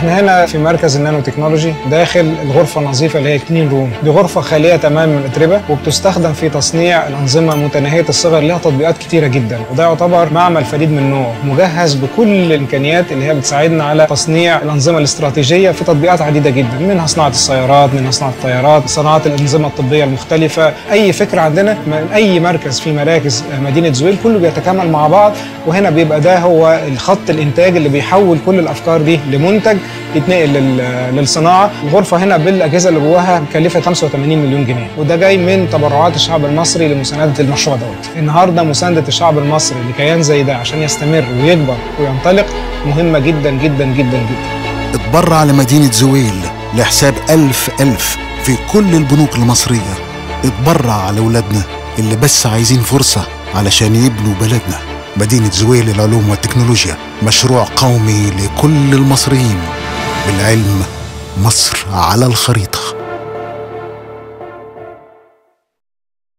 احنا هنا في مركز النانو تكنولوجي داخل الغرفه النظيفه اللي هي كلين روم دي غرفه خاليه تماما من الاتربه وبتستخدم في تصنيع الانظمه متناهيه الصغر لها تطبيقات كتيره جدا وده يعتبر معمل فريد من نوعه مجهز بكل الامكانيات اللي هي بتساعدنا على تصنيع الانظمه الاستراتيجيه في تطبيقات عديده جدا منها صناعه السيارات منها صناعه الطيارات صناعه الانظمه الطبيه المختلفه اي فكره عندنا من اي مركز في مراكز مدينه زويل كله بيتكامل مع بعض وهنا بيبقى ده هو الخط الانتاج اللي بيحول كل الافكار دي لمنتج يتنقل لل- للصناعه الغرفه هنا بالاجهزه اللي جواها مكلفه 85 مليون جنيه وده جاي من تبرعات الشعب المصري لمسانده المشروع دوت النهارده مسانده الشعب المصري لكيان زي ده عشان يستمر ويكبر وينطلق مهمه جدا جدا جدا جدا اتبرع لمدينة زويل لحساب ألف ألف في كل البنوك المصرية اتبرع لأولادنا اللي بس عايزين فرصة علشان يبنوا بلدنا مدينة زويل للعلوم والتكنولوجيا مشروع قومي لكل المصريين بالعلم مصر على الخريطة